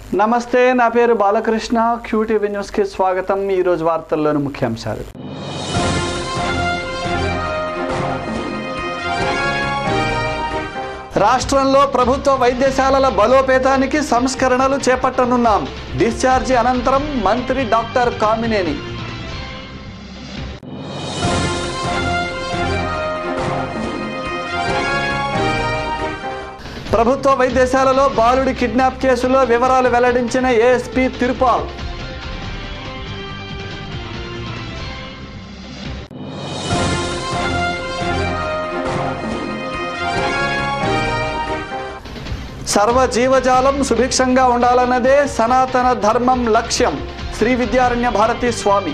నమస్తే నా పేరు బాలకృష్ణ క్యూటీవీ న్యూస్కి స్వాగతం ఈరోజు వార్తల్లోని ముఖ్యాంశాలు రాష్ట్రంలో ప్రభుత్వ వైద్యశాలల బలోపేతానికి సంస్కరణలు చేపట్టనున్నాం డిశ్చార్జి అనంతరం మంత్రి డాక్టర్ కామినేని ప్రభుత్వ వైద్యశాలలో బాలుడి కిడ్నాప్ కేసులో వివరాలు వెల్లడించిన ఏఎస్పీ తిరుపాల్ సర్వ జీవజాలం సుభిక్షంగా ఉండాలన్నదే సనాతన ధర్మం లక్ష్యం శ్రీ విద్యారణ్య భారతి స్వామి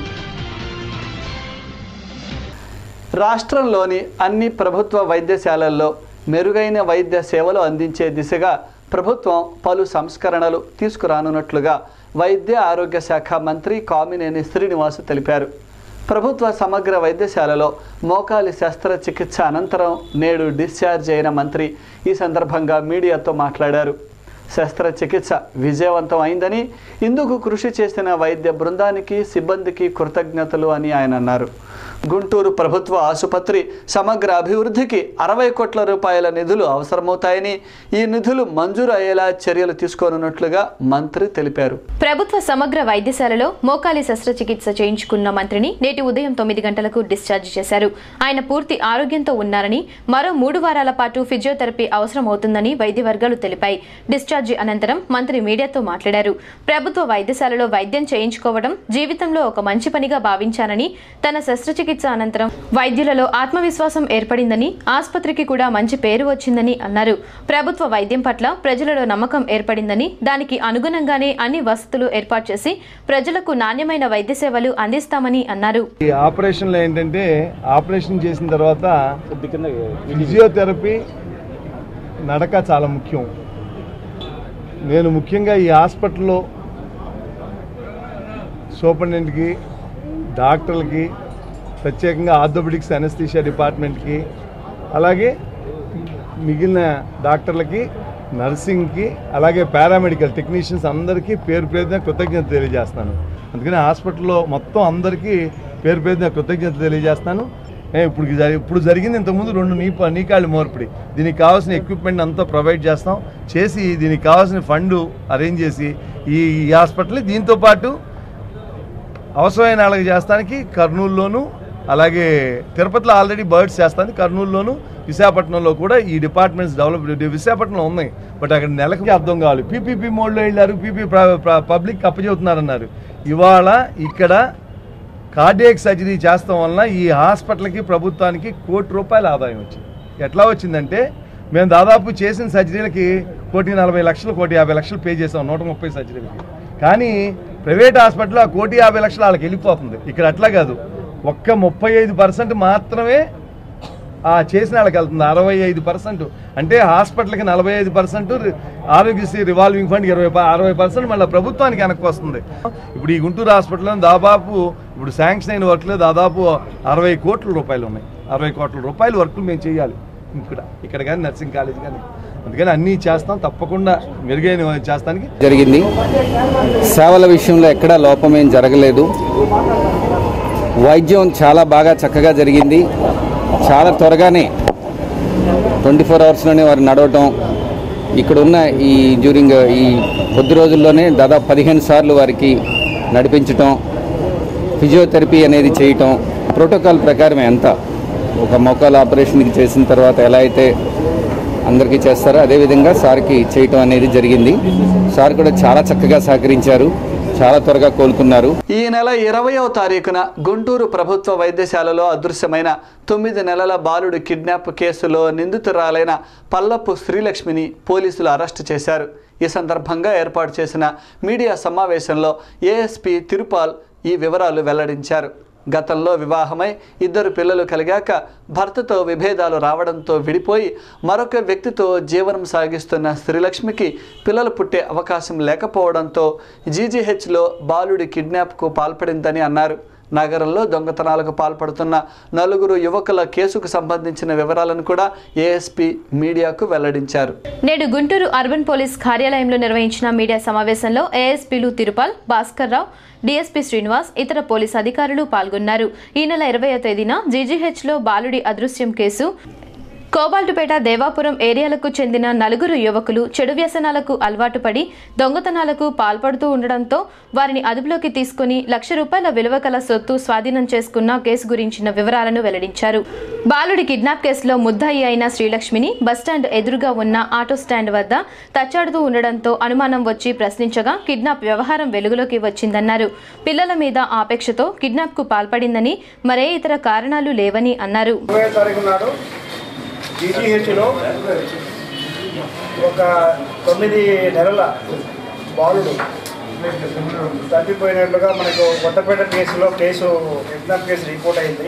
రాష్ట్రంలోని అన్ని ప్రభుత్వ వైద్యశాలల్లో మెరుగైన వైద్య సేవలు అందించే దిశగా ప్రభుత్వం పలు సంస్కరణలు తీసుకురానున్నట్లుగా వైద్య ఆరోగ్య శాఖ మంత్రి కామినేని శ్రీనివాస్ తెలిపారు ప్రభుత్వ సమగ్ర వైద్యశాలలో మోకాలి శస్త్రచికిత్స అనంతరం నేడు డిశ్చార్జ్ అయిన మంత్రి ఈ సందర్భంగా మీడియాతో మాట్లాడారు శస్త్రచికిత్స విజయవంతం అయిందని ఇందుకు కృషి చేసిన వైద్య బృందానికి సిబ్బందికి కృతజ్ఞతలు అని ఆయన అన్నారు గుంటూరు ప్రభుత్వ ఆసుపత్రి సమగ్ర అభివృద్ధికి అరవై కోట్ల రూపాయల నిధులు అవసరమవుతాయని ఈ నిధులు మంజూరు అయ్యేలా చర్యలు తీసుకోనున్నట్లుగా మంత్రి తెలిపారు ప్రభుత్వ సమగ్ర వైద్యశాలలో మోకాలి శస్త్రచికిత్స చేయించుకున్న మంత్రిని నేటి ఉదయం తొమ్మిది గంటలకు డిశ్చార్జ్ చేశారు ఆయన పూర్తి ఆరోగ్యంతో ఉన్నారని మరో మూడు వారాల పాటు ఫిజియోథెరపీ అవసరం అవుతుందని వైద్య వర్గాలు తెలిపాయి డిశ్చార్జి అనంతరం మంత్రి మీడియాతో మాట్లాడారు ప్రభుత్వ వైద్యశాలలో వైద్యం చేయించుకోవడం జీవితంలో ఒక మంచి పనిగా భావించానని తన శస్త్రచికిత్స అనంతరం వైద్యులలో ఆత్మవిశ్వాసం ఏర్పడిందని ఆసుపత్రికి కూడా మంచి పేరు వచ్చిందని అన్నారు ప్రభుత్వ వైద్యం పట్ల ప్రజలలో నమ్మకం ఏర్పడిందని దానికి అనుగుణంగానే అన్ని వసతులు ఏర్పాటు చేసి ప్రజలకు నాణ్యమైన వైద్య సేవలు అందిస్తామని అన్నారు ఈ ఆపరేషన్లో ఏంటంటే ఆపరేషన్ చేసిన తర్వాత ఫిజియోథెరపీ నడక చాలా ముఖ్యం నేను ముఖ్యంగా ఈ హాస్పిటల్లో సూపరింటెండెంట్కి డాక్టర్లకి ప్రత్యేకంగా ఆర్థోపెడిక్స్ అనస్థీషియా డిపార్ట్మెంట్కి అలాగే మిగిలిన డాక్టర్లకి నర్సింగ్కి అలాగే పారామెడికల్ టెక్నీషియన్స్ అందరికీ పేరు పేరున కృతజ్ఞత తెలియజేస్తున్నాను అందుకని హాస్పిటల్లో మొత్తం అందరికీ పేరు పేరున కృతజ్ఞత తెలియజేస్తాను ఏ, ఇప్పుడు జరి- ఇప్పుడు జరిగింది ఇంతకుముందు రెండు నీ ప- నీకాళ్ళు మోర్పిడి దీనికి కావాల్సిన ఎక్విప్మెంట్ అంతా ప్రొవైడ్ చేస్తాం చేసి దీనికి కావాల్సిన ఫండ్ అరేంజ్ చేసి ఈ ఈ హాస్పిటల్ దీంతో పాటు అవసరమైన వాళ్ళకి చేస్తానికి కర్నూలులోను అలాగే తిరుపతిలో ఆల్రెడీ బర్డ్స్ చేస్తాను కర్నూలులోను విశాఖపట్నంలో కూడా ఈ డిపార్ట్మెంట్స్ డెవలప్ విశాఖపట్నంలో ఉన్నాయి బట్ అక్కడ నెలకు అర్థం కావాలి పీపీపీ మోడ్లో వెళ్ళారు పీపీ పబ్లిక్ అప్పచెబుతున్నారన్నారు ఇవాళ ఇక్కడ కార్డియాక్ సర్జరీ చేస్తాం వలన ఈ హాస్పిటల్కి ప్రభుత్వానికి కోటి రూపాయల ఆదాయం వచ్చింది ఎట్లా వచ్చిందంటే మేము దాదాపు చేసిన సర్జరీలకి కోటి నలభై లక్షలు కోటి యాభై లక్షలు పే చేసాం నూట ముప్పై సర్జరీలకి కానీ ప్రైవేట్ హాస్పిటల్లో ఆ కోటి యాభై లక్షలు వాళ్ళకి వెళ్ళిపోతుంది ఇక్కడ అట్లా కాదు ఒక్క ముప్పై ఐదు పర్సెంట్ మాత్రమే ఆ చేసిన వాళ్ళకి వెళ్తుంది అరవై ఐదు పర్సెంట్ అంటే హాస్పిటల్కి నలభై ఐదు పర్సెంట్ ఆరోగ్యశ్రీ రివాల్వింగ్ ఫండ్ ఇరవై ప- అరవై పర్సెంట్ మళ్ళీ ప్రభుత్వానికి వెనక్కి వస్తుంది ఇప్పుడు ఈ గుంటూరు హాస్పిటల్లో దాదాపు ఇప్పుడు శాంక్షన్ అయిన వర్క్లో దాదాపు అరవై కోట్ల రూపాయలు ఉన్నాయి అరవై కోట్ల రూపాయల వర్కులు మేము చేయాలి ఇక్కడ ఇక్కడ కానీ నర్సింగ్ కాలేజ్ కానీ అందుకని అన్నీ చేస్తాం తప్పకుండా మెరుగైన చేస్తానికి జరిగింది సేవల విషయంలో ఎక్కడా లోపమేం జరగలేదు వైద్యం చాలా బాగా చక్కగా జరిగింది చాలా త్వరగానే ట్వంటీ ఫోర్ అవర్స్లోనే వారు నడవటం ఇక్కడ ఉన్న ఈ డ్యూరింగ్ ఈ కొద్ది రోజుల్లోనే దాదాపు పదిహేను సార్లు వారికి నడిపించటం ఫిజియోథెరపీ అనేది చేయటం ప్రోటోకాల్ ప్రకారమే అంతా ఒక మోకాల ఆపరేషన్కి చేసిన తర్వాత ఎలా అయితే అందరికీ చేస్తారో అదేవిధంగా సార్కి చేయటం అనేది జరిగింది సార్ కూడా చాలా చక్కగా సహకరించారు చాలా త్వరగా కోలుకున్నారు ఈ నెల ఇరవయవ తారీఖున గుంటూరు ప్రభుత్వ వైద్యశాలలో అదృశ్యమైన తొమ్మిది నెలల బాలుడి కిడ్నాప్ కేసులో నిందితురాలైన పల్లపు శ్రీలక్ష్మిని పోలీసులు అరెస్టు చేశారు ఈ సందర్భంగా ఏర్పాటు చేసిన మీడియా సమావేశంలో ఏఎస్పీ తిరుపాల్ ఈ వివరాలు వెల్లడించారు గతంలో వివాహమై ఇద్దరు పిల్లలు కలిగాక భర్తతో విభేదాలు రావడంతో విడిపోయి మరొక వ్యక్తితో జీవనం సాగిస్తున్న శ్రీలక్ష్మికి పిల్లలు పుట్టే అవకాశం లేకపోవడంతో జీజీహెచ్లో బాలుడి కిడ్నాప్కు పాల్పడిందని అన్నారు నగరంలో దొంగతనాలకు పాల్పడుతున్న నలుగురు యువకుల కేసుకు సంబంధించిన వివరాలను కూడా ఏఎస్పీ మీడియాకు వెల్లడించారు నేడు గుంటూరు అర్బన్ పోలీస్ కార్యాలయంలో నిర్వహించిన మీడియా సమావేశంలో ఏఎస్పీలు తిరుపాల్ భాస్కర్ రావు డీఎస్పీ శ్రీనివాస్ ఇతర పోలీస్ అధికారులు పాల్గొన్నారు ఈ నెల ఇరవయో తేదీన జీజీహెచ్లో బాలుడి అదృశ్యం కేసు కోబాల్టుపేట దేవాపురం ఏరియాలకు చెందిన నలుగురు యువకులు చెడు వ్యసనాలకు అలవాటు పడి దొంగతనాలకు పాల్పడుతూ ఉండడంతో వారిని అదుపులోకి తీసుకుని లక్ష రూపాయల విలువ కల సొత్తు స్వాధీనం చేసుకున్న కేసు గురించిన వివరాలను వెల్లడించారు బాలుడి కిడ్నాప్ కేసులో ముద్దాయి అయిన శ్రీలక్ష్మిని బస్టాండ్ ఎదురుగా ఉన్న ఆటో స్టాండ్ వద్ద తచ్చాడుతూ ఉండడంతో అనుమానం వచ్చి ప్రశ్నించగా కిడ్నాప్ వ్యవహారం వెలుగులోకి వచ్చిందన్నారు పిల్లల మీద ఆపేక్షతో కిడ్నాప్కు పాల్పడిందని మరే ఇతర కారణాలు లేవని అన్నారు ఇరవై తారీఖు నాడు జీజీహెచ్లో ఒక తొమ్మిది నెలల బాలుడు తప్పిపోయినట్లుగా మనకు కొత్తపేట కేసులో కేసు కిడ్నాప్ కేసు రిపోర్ట్ అయింది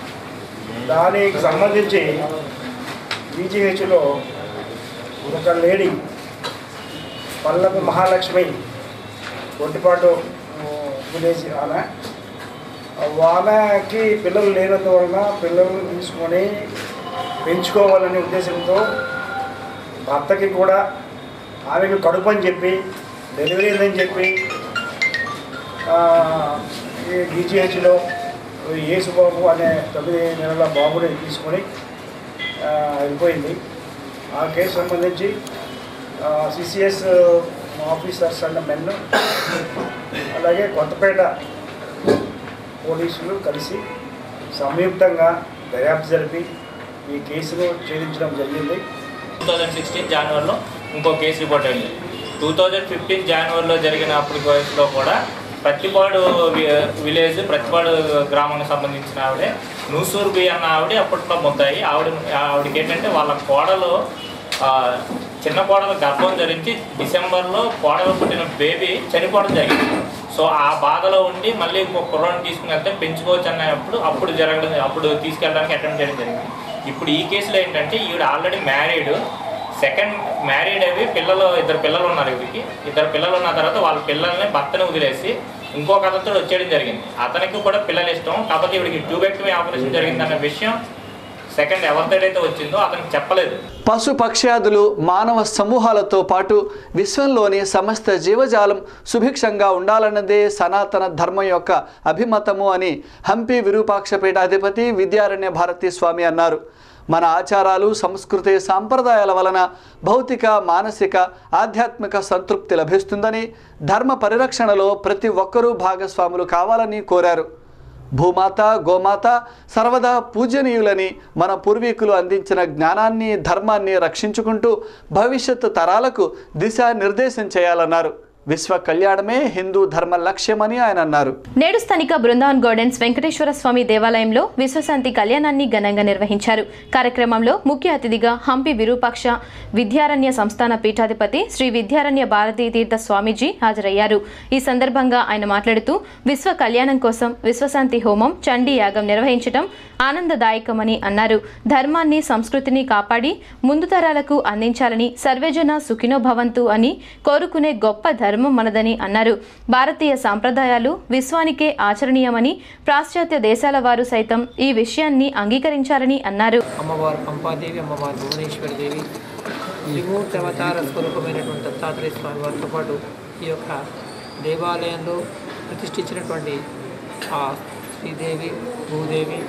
దానికి సంబంధించి జీజీహెచ్లో ఒక లేడీ పల్లపు మహాలక్ష్మి ఒంటిపాటు విలేజ్ ఆమె ఆమెకి పిల్లలు లేనందువలన పిల్లలను తీసుకొని పెంచుకోవాలనే ఉద్దేశంతో భర్తకి కూడా ఆమెకు కడుపు అని చెప్పి డెలివరీ అయిందని చెప్పి ఆ, ఈ డిజిహెచ్లో యేసుబాబు అనే తొమ్మిది నెలల బాబుని తీసుకొని ఆ, వెళ్ళిపోయింది ఆ కేసు సంబంధించి సిసిఎస్ ఆఫీసర్స్ అండ్ మెన్ అలాగే కొత్తపేట పోలీసులు కలిసి సంయుక్తంగా దర్యాప్తు జరిపి ఈ కేసును ఛేదించడం జరిగింది టూ థౌజండ్ సిక్స్టీన్ జనవరిలో ఇంకో కేసు రిపోర్ట్ అయింది టూ థౌజండ్ ఫిఫ్టీన్ జనవరిలో జరిగిన అప్పుడు కేసులో కూడా ప్రతిపాడు వి- విలేజ్ ప్రతిపాడు గ్రామానికి సంబంధించిన ఆవిడే నూసూరు బి అన్న ఆవిడ అప్పట్లో ముద్దాయి ఆవిడ ఆవిడకి ఏంటంటే వాళ్ళ కోడలు ఆ, చిన్న కోడలు గర్భం ధరించి డిసెంబర్లో కోడలు పుట్టిన బేబీ చనిపోవడం జరిగింది సో ఆ బాధలో ఉండి మళ్ళీ ఇంకో కుర్రాన్ని తీసుకుని వెళ్తే పెంచుకోవచ్చు అన్నప్పుడు అప్పుడు జరగడం అప్పుడు తీసుకెళ్ళడానికి అటెంప్ట్ చేయడం జరిగింది ఇప్పుడు ఈ కేసులో ఏంటంటే ఈవిడ ఆల్రెడీ మ్యారీడ్ సెకండ్ మ్యారీడ్ అవి పిల్లలు ఇద్దరు పిల్లలు ఉన్నారు ఇవిడికి ఇద్దరు పిల్లలు ఉన్న తర్వాత వాళ్ళ పిల్లల్ని భర్తను వదిలేసి ఇంకొక అతనితో వచ్చేయడం జరిగింది అతనికి కూడా పిల్లలు ఇష్టం కాకపోతే ఇవిడికి ట్యూబెక్టమీ ఆపరేషన్ జరిగింది అన్న విషయం సెకండ్ ఎవరిదైతే వచ్చిందో అతనికి చెప్పలేదు పశు పక్ష్యాదులు మానవ సమూహాలతో పాటు విశ్వంలోని సమస్త జీవజాలం సుభిక్షంగా ఉండాలన్నదే సనాతన ధర్మం యొక్క అభిమతము అని హంపి విరూపాక్ష పీఠాధిపతి విద్యారణ్య భారతీ స్వామి అన్నారు మన ఆచారాలు సంస్కృతి సాంప్రదాయాల వలన భౌతిక మానసిక ఆధ్యాత్మిక సంతృప్తి లభిస్తుందని ధర్మ పరిరక్షణలో ప్రతి ఒక్కరూ భాగస్వాములు కావాలని కోరారు భూమాత గోమాత సర్వదా పూజనీయులని మన పూర్వీకులు అందించిన జ్ఞానాన్ని ధర్మాన్ని రక్షించుకుంటూ భవిష్యత్తు తరాలకు దిశానిర్దేశం చేయాలన్నారు విశ్వ కళ్యాణమే హిందూ ధర్మ లక్ష్యమని ఆయన అన్నారు నేడు స్థానిక బృందావన్ గార్డెన్స్ వెంకటేశ్వర స్వామి దేవాలయంలో విశ్వశాంతి కళ్యాణాన్ని ఘనంగా నిర్వహించారు కార్యక్రమంలో ముఖ్య అతిథిగా హంపి విరూపాక్ష విద్యారణ్య సంస్థాన పీఠాధిపతి శ్రీ విద్యారణ్య భారతీ తీర్థ స్వామీజీ హాజరయ్యారు ఈ సందర్భంగా ఆయన మాట్లాడుతూ విశ్వ కళ్యాణం కోసం విశ్వశాంతి హోమం చండీ యాగం నిర్వహించడం ఆనందదాయకమని అన్నారు ధర్మాన్ని సంస్కృతిని కాపాడి ముందు తరాలకు అందించాలని సర్వేజన సుఖినో భవంతు అని కోరుకునే గొప్ప ధర్మం మనదని అన్నారు భారతీయ సాంప్రదాయాలు విశ్వానికే ఆచరణీయమని పాశ్చాత్య దేశాల వారు సైతం ఈ విషయాన్ని అంగీకరించాలని అన్నారు అమ్మవారు పంపాదేవి అమ్మవారు భువనేశ్వరి దేవి త్రిమూర్తి అవతార స్వరూపమైనటువంటి దత్తాత్రేయ స్వామి వారితో పాటు ఈ యొక్క దేవాలయంలో ప్రతిష్ఠించినటువంటి ఆ శ్రీదేవి భూదేవి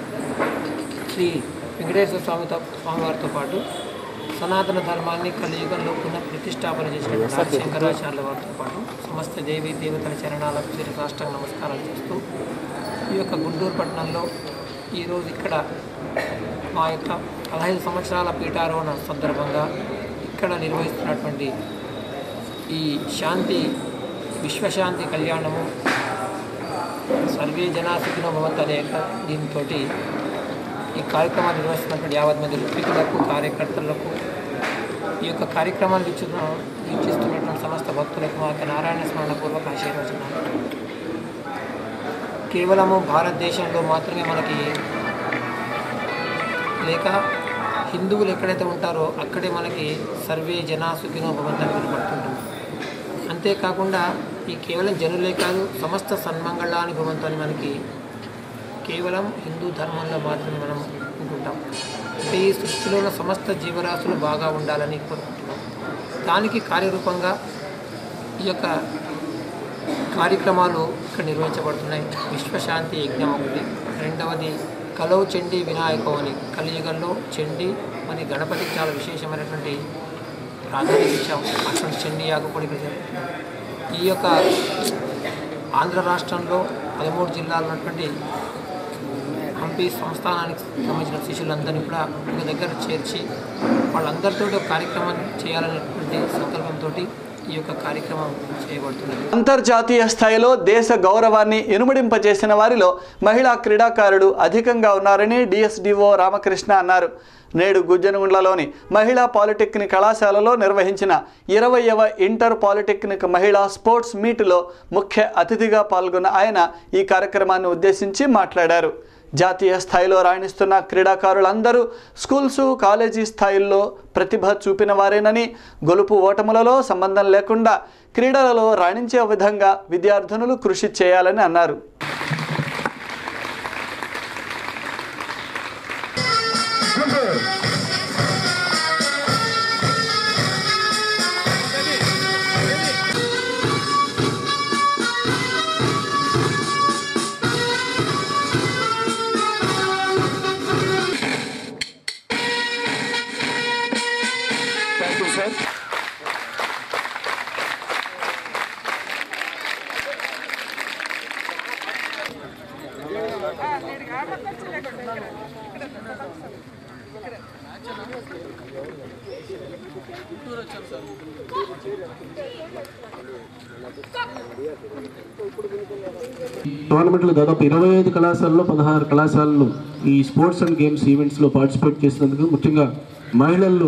శ్రీ వెంకటేశ్వర స్వామితో స్వామివారితో పాటు సనాతన ధర్మాన్ని కలియుగంలో పునః ప్రతిష్టాపన చేసినటువంటి ఆది శంకరాచార్యుల వారితో పాటు సమస్త దేవీ దేవతల చరణాలకు శిర రాష్ట్రంగా నమస్కారాలు చేస్తూ ఈ యొక్క గుంటూరు పట్టణంలో ఈరోజు ఇక్కడ మా యొక్క పదహైదు సంవత్సరాల పీఠారోహణ సందర్భంగా ఇక్కడ నిర్వహిస్తున్నటువంటి ఈ శాంతి విశ్వశాంతి కళ్యాణము సర్వే జనా సుఖినో భవంతు అనే యొక్క దీంతో ఈ కార్యక్రమాన్ని నిర్వహిస్తున్నటువంటి యావత్ మంది ఋత్వికులకు కార్యకర్తలకు ఈ యొక్క కార్యక్రమాన్ని వీక్షిస్తున్న వీక్షిస్తున్నటువంటి సమస్త భక్తులకు మా యొక్క నారాయణ స్మరణ పూర్వక ఆశీర్వచనాలు కేవలము భారతదేశంలో మాత్రమే మనకి లేక హిందువులు ఎక్కడైతే ఉంటారో అక్కడే మనకి సర్వే జనా సుఖినో భవంతు అని వినపడుతుంటుంది అంతేకాకుండా ఈ కేవలం జనులే కాదు సమస్త సన్మంగళాని భవంతు అని మనకి కేవలం హిందూ ధర్మంలో మాత్రమే మనం అనుకుంటాం అంటే ఈ సృష్టిలో ఉన్న సమస్త జీవరాశులు బాగా ఉండాలని కోరుకుంటున్నాం దానికి కార్యరూపంగా ఈ యొక్క కార్యక్రమాలు ఇక్కడ నిర్వహించబడుతున్నాయి విశ్వశాంతి యజ్ఞం ఒకటి రెండవది కలవు చండీ వినాయకం అని కలియుగంలో చండీ మరి గణపతికి చాలా విశేషమైనటువంటి ప్రాధాన్యత ఇచ్చాం అటువంటి చండీ యాగం కూడా ఇక్కడ జరుగుతుంది ఈ యొక్క ఆంధ్ర రాష్ట్రంలో పదమూడు జిల్లాలు ఉన్నటువంటి హంపి సంస్థానానికి సంబంధించిన శిష్యులందరినీ కూడా ఒక దగ్గర చేర్చి వాళ్ళందరితో ఒక కార్యక్రమం చేయాలనేటువంటి సంకల్పంతో ఈ యొక్క కార్యక్రమం చేయబడుతున్నది అంతర్జాతీయ స్థాయిలో దేశ గౌరవాన్ని ఇనుమడింపజేసిన వారిలో మహిళా క్రీడాకారులు అధికంగా ఉన్నారని డిఎస్డిఓ రామకృష్ణ అన్నారు నేడు గుజ్జనగుండ్లలోని మహిళా పాలిటెక్నిక్ కళాశాలలో నిర్వహించిన ఇరవయవ ఇంటర్ పాలిటెక్నిక్ మహిళా స్పోర్ట్స్ మీట్లో ముఖ్య అతిథిగా పాల్గొన్న ఆయన ఈ కార్యక్రమాన్ని ఉద్దేశించి మాట్లాడారు జాతీయ స్థాయిలో రాణిస్తున్న క్రీడాకారులందరూ స్కూల్స్ కాలేజీ స్థాయిల్లో ప్రతిభ చూపిన వారేనని గొలుపు ఓటములలో సంబంధం లేకుండా క్రీడలలో రాణించే విధంగా విద్యార్థినులు కృషి చేయాలని అన్నారు టోర్నమెంట్లో దాదాపు ఇరవై ఐదు కళాశాలలో పదహారు కళాశాలలు ఈ స్పోర్ట్స్ అండ్ గేమ్స్ ఈవెంట్స్లో పార్టిసిపేట్ చేసినందుకు ముఖ్యంగా మహిళలు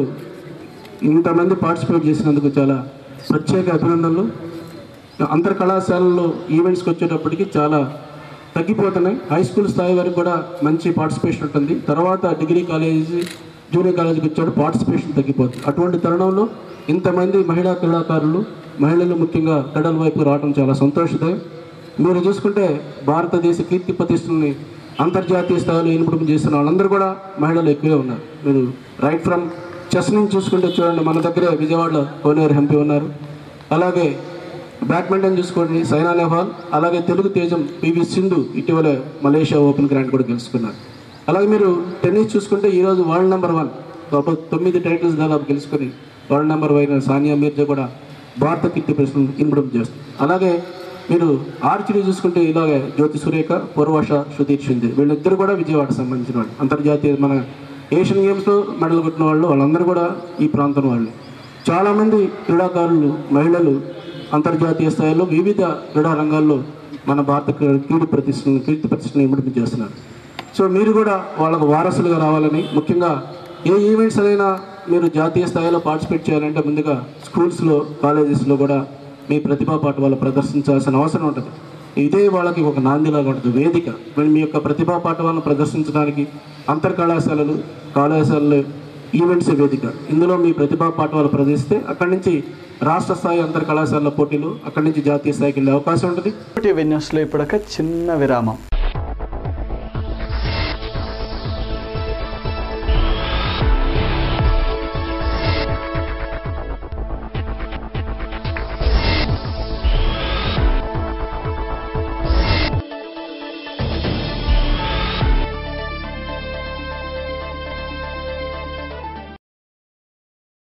ఇంతమంది పార్టిసిపేట్ చేసినందుకు చాలా ప్రత్యేక అభినందనలు అంతర్ కళాశాలలో ఈవెంట్స్కి వచ్చేటప్పటికి చాలా తగ్గిపోతున్నాయి హై స్కూల్ స్థాయి వరకు కూడా మంచి పార్టిసిపేషన్ ఉంటుంది తర్వాత డిగ్రీ కాలేజీ జూనియర్ కాలేజీకి వచ్చాడు పార్టిసిపేషన్ తగ్గిపోతుంది అటువంటి తరుణంలో ఇంతమంది మహిళా క్రీడాకారులు మహిళలు ముఖ్యంగా క్రీడల వైపు రావడం చాలా సంతోషదాయం మీరు చూసుకుంటే భారతదేశ కీర్తి ప్రతిష్టలని అంతర్జాతీయ స్థాయిలో ఇనుపడం చేస్తున్న వాళ్ళందరూ కూడా మహిళలు ఎక్కువే ఉన్నారు మీరు రైట్ ఫ్రమ్ చెస్ నుంచి చూసుకుంటే చూడండి మన దగ్గరే విజయవాడలో కోనేరు హంపి ఉన్నారు అలాగే బ్యాడ్మింటన్ చూసుకోండి సైనా నెహ్వాల్ అలాగే తెలుగు తేజం పివి సింధు ఇటీవల మలేషియా ఓపెన్ గ్రాండ్ కూడా గెలుచుకున్నారు అలాగే మీరు టెన్నిస్ చూసుకుంటే ఈరోజు వరల్డ్ నెంబర్ వన్ దాదాపు తొమ్మిది టైటిల్స్ దాదాపు గెలుచుకొని వరల్డ్ నెంబర్ అయిన సానియా మీర్జా కూడా భారత కీర్తి ప్రశ్నలు ఇన్పడం చేస్తుంది అలాగే మీరు ఆర్చరీ చూసుకుంటే ఇలాగే జ్యోతి సురేఖ పూర్వాష సుధీర్ షిందే వీళ్ళిద్దరు కూడా విజయవాడ సంబంధించిన వాళ్ళు అంతర్జాతీయ మన ఏషియన్ గేమ్స్లో మెడల్ కొట్టిన వాళ్ళు వాళ్ళందరూ కూడా ఈ ప్రాంతం వాళ్ళు చాలామంది క్రీడాకారులు మహిళలు అంతర్జాతీయ స్థాయిలో వివిధ క్రీడా రంగాల్లో మన భారత కీర్తి ప్రతిష్టను కీర్తి ప్రతిష్టను ఇమిడిపి చేస్తున్నారు సో మీరు కూడా వాళ్ళకు వారసులుగా రావాలని ముఖ్యంగా ఏ ఈవెంట్స్ అయినా మీరు జాతీయ స్థాయిలో పార్టిసిపేట్ చేయాలంటే ముందుగా స్కూల్స్లో కాలేజెస్లో కూడా మీ ప్రతిభా పాటు వాళ్ళు ప్రదర్శించాల్సిన అవసరం ఉంటుంది ఇదే వాళ్ళకి ఒక నాందిలాగా ఉంటుంది వేదిక మరి మీ యొక్క ప్రతిభా పాఠవాలను ప్రదర్శించడానికి అంతర్ కళాశాలలు కళాశాలలు ఈవెంట్స్ వేదిక ఇందులో మీ ప్రతిభా పాఠవాలు ప్రదర్శిస్తే అక్కడి నుంచి రాష్ట్ర స్థాయి అంతర్ కళాశాలల పోటీలు అక్కడి నుంచి జాతీయ స్థాయికి వెళ్ళే అవకాశం ఉంటుంది టీవీ న్యూస్లో ఇప్పుడు ఒక చిన్న విరామం